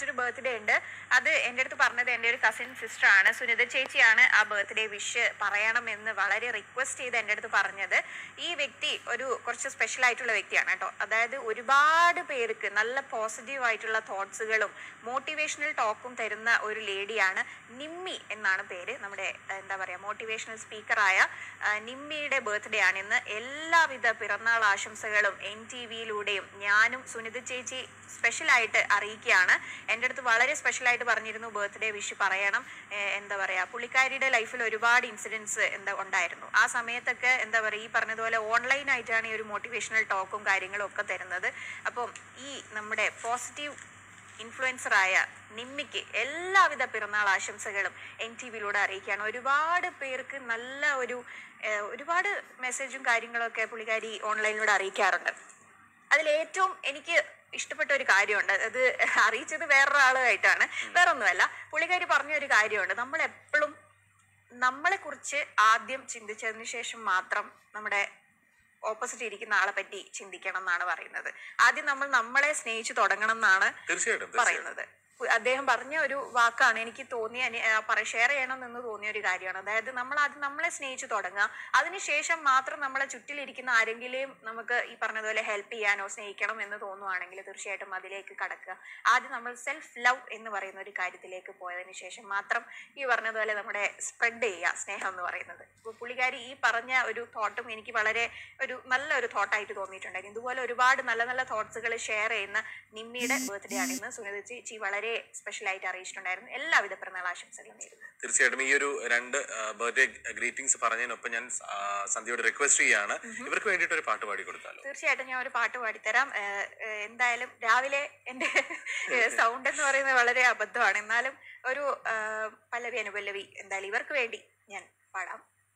മറ്റൊരു ബർത്ത്ഡേ ഉണ്ട് അത് എൻ്റെ അടുത്ത് പറഞ്ഞത് എൻ്റെ ഒരു കസിൻ സിസ്റ്റർ ആണ് സുനിത ചേച്ചിയാണ് ആ ബർത്ത്ഡേ വിഷ് പറയണമെന്ന് വളരെ റിക്വസ്റ്റ് ചെയ്ത് എൻ്റെ അടുത്ത് പറഞ്ഞത് ഈ വ്യക്തി ഒരു കുറച്ച് സ്പെഷ്യൽ ആയിട്ടുള്ള വ്യക്തിയാണ് കേട്ടോ അതായത് ഒരുപാട് പേർക്ക് നല്ല പോസിറ്റീവ് ആയിട്ടുള്ള തോട്ട്സുകളും മോട്ടിവേഷണൽ ടോക്കും തരുന്ന ഒരു ലേഡിയാണ് നിമ്മി എന്നാണ് പേര് നമ്മുടെ ഏഹ്, എന്താ പറയുക മോട്ടിവേഷണൽ സ്പീക്കറായ നിമ്മിയുടെ ബർത്ത്ഡേ ആണ് ഇന്ന് എല്ലാവിധ പിറന്നാൾ ആശംസകളും എൻ ടി വിയിലൂടെയും ഞാനും സുനിത ചേച്ചി സ്പെഷ്യലായിട്ട് അറിയിക്കുകയാണ് എൻ്റെ അടുത്ത് വളരെ സ്പെഷ്യലായിട്ട് പറഞ്ഞിരുന്നു ബർത്ത്ഡേ വിഷ് പറയണം ഏഹ്, എന്താ പറയുക പുള്ളിക്കാരിയുടെ ലൈഫിൽ ഒരുപാട് ഇൻസിഡൻസ് എന്താ ഉണ്ടായിരുന്നു ആ സമയത്തൊക്കെ എന്താ പറയുക ഈ പറഞ്ഞതുപോലെ ഓൺലൈൻ ആയിട്ടാണ് ഈ ഒരു മോട്ടിവേഷണൽ ടോക്കും കാര്യങ്ങളും ഒക്കെ തരുന്നത് അപ്പം ഈ നമ്മുടെ പോസിറ്റീവ് ഇൻഫ്ലുവൻസറായ നിമ്മിക്ക് എല്ലാവിധ പിറന്നാൾ ആശംസകളും എൻ ടി വിയിലൂടെ അറിയിക്കുകയാണ് ഒരുപാട് പേർക്ക് നല്ല ഒരു ഏഹ്, ഒരുപാട് മെസ്സേജും കാര്യങ്ങളൊക്കെ പുള്ളിക്കാരി ഓൺലൈനിലൂടെ അറിയിക്കാറുണ്ട് അതിൽ ഏറ്റവും എനിക്ക് ഇഷ്ടപ്പെട്ട ഒരു കാര്യമുണ്ട് അത് അറിയിച്ചത് വേറൊരാളുമായിട്ടാണ് വേറൊന്നുമല്ല പുള്ളിക്കാരി പറഞ്ഞ ഒരു കാര്യമുണ്ട് നമ്മൾ എപ്പോഴും നമ്മളെ കുറിച്ച് ആദ്യം ചിന്തിച്ചതിന് ശേഷം മാത്രം നമ്മുടെ ഓപ്പോസിറ്റ് ഇരിക്കുന്ന ആളെ പറ്റി ചിന്തിക്കണം എന്നാണ് പറയുന്നത് ആദ്യം നമ്മൾ നമ്മളെ സ്നേഹിച്ചു തുടങ്ങണം എന്നാണ് തീർച്ചയായിട്ടും തീർച്ചയായിട്ടും പറയുന്നത് പു- അദ്ദേഹം പറഞ്ഞ ഒരു വാക്കാണ് എനിക്ക് തോന്നിയ ഷെയർ ചെയ്യണം എന്ന് തോന്നിയ ഒരു കാര്യമാണ് അതായത് നമ്മൾ ആദ്യം നമ്മളെ സ്നേഹിച്ചു തുടങ്ങുക അതിനുശേഷം മാത്രം നമ്മളെ ചുറ്റിലിരിക്കുന്ന ആരെങ്കിലും നമുക്ക് ഈ പറഞ്ഞതുപോലെ ഹെൽപ്പ് ചെയ്യാനോ സ്നേഹിക്കണം എന്ന് തോന്നുവാണെങ്കിൽ തീർച്ചയായിട്ടും അതിലേക്ക് കടക്കുക ആദ്യം നമ്മൾ സെൽഫ് ലവ് എന്ന് പറയുന്ന ഒരു കാര്യത്തിലേക്ക് പോയതിന് ശേഷം മാത്രം ഈ പറഞ്ഞതുപോലെ നമ്മുടെ സ്പ്രെഡ് ചെയ്യുക സ്നേഹം എന്ന് പറയുന്നത് അപ്പോൾ പുള്ളിക്കാരി ഈ പറഞ്ഞ ഒരു തോട്ടും എനിക്ക് വളരെ ഒരു നല്ല ഒരു തോട്ടായിട്ട് തോന്നിയിട്ടുണ്ടായിരുന്നു ഇതുപോലെ ഒരുപാട് നല്ല നല്ല തോട്ട്സുകൾ ഷെയർ ചെയ്യുന്ന നിമ്മിയുടെ ബർത്ത്ഡേ ആണ് ഇന്ന് സുനിത ചേച്ചി വളരെ സ്പെഷ്യൽ ആയിട്ട് അറിയിച്ചിട്ടുണ്ടായിരുന്നു എല്ലാവിധ പിറന്നാൾ ആശംസകളും നേരുന്നു തീർച്ചയായിട്ടും ഈ ഒരു രണ്ട് ബർത്ത്ഡേ ഗ്രീറ്റിംഗ്സ് പറഞ്ഞതിനൊപ്പം ഞാൻ ആ, സന്ധ്യയോട് റിക്വസ്റ്റ് ചെയ്യാണ് ഇവർക്ക് വേണ്ടിയിട്ട് ഒരു പാട്ട് പാടി കൊടുത്താലോ തീർച്ചയായിട്ടും ഞാൻ ഒരു പാട്ട് പാടിത്തരാം ഏഹ് ഏഹ് എന്തായാലും രാവിലെ എൻ്റെ സൗണ്ട് എന്ന് പറയുന്നത് വളരെ അബദ്ധമാണ് എന്നാലും ഒരു ആഹ് പല്ലവി അനുപല്ലവി എന്തായാലും ഇവർക്ക് വേണ്ടി ഞാൻ പാടാം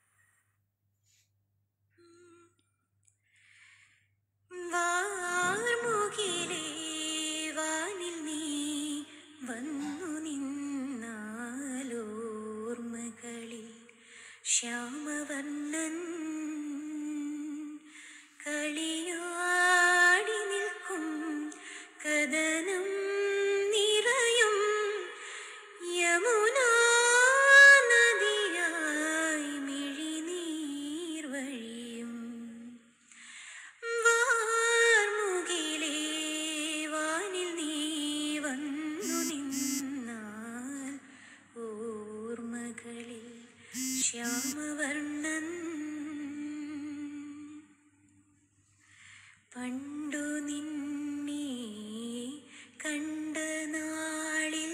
വാർമുകിലേ വാനിൽ നീ വന്നു നിന്നാലോർമ്മകളിൽ ശ്യാമവർണ്ണൻ കളിയാടി നിൽക്കും കഥനം നിറയും യമുനാ നദിയായി മിഴിനീർ വഴിയും വാർമുകിലേ വാനിൽ നീ വന്നു നിന്നാൽ ഓർമ്മകളിൽ ശ്യാമവർണ്ണൻ പണ്ടു നിന്നെ കണ്ട നാളിൽ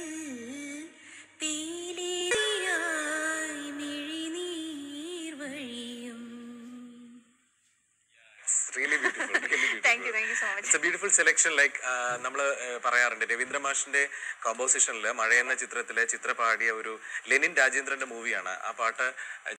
പീലിയായി മിഴിനീർ വഴിയും really thank you thank you so much it's a beautiful selection like നമ്മൾ പറയാറുണ്ട് രവീന്ദ്ര മാഷിന്റെ കോമ്പോസിഷനിൽ മഴ എന്ന ചിത്രത്തിലെ ചിത്ര പാടിയ ഒരു ലെനിൻ രാജേന്ദ്രന്റെ മൂവിയാണ് ആ പാട്ട്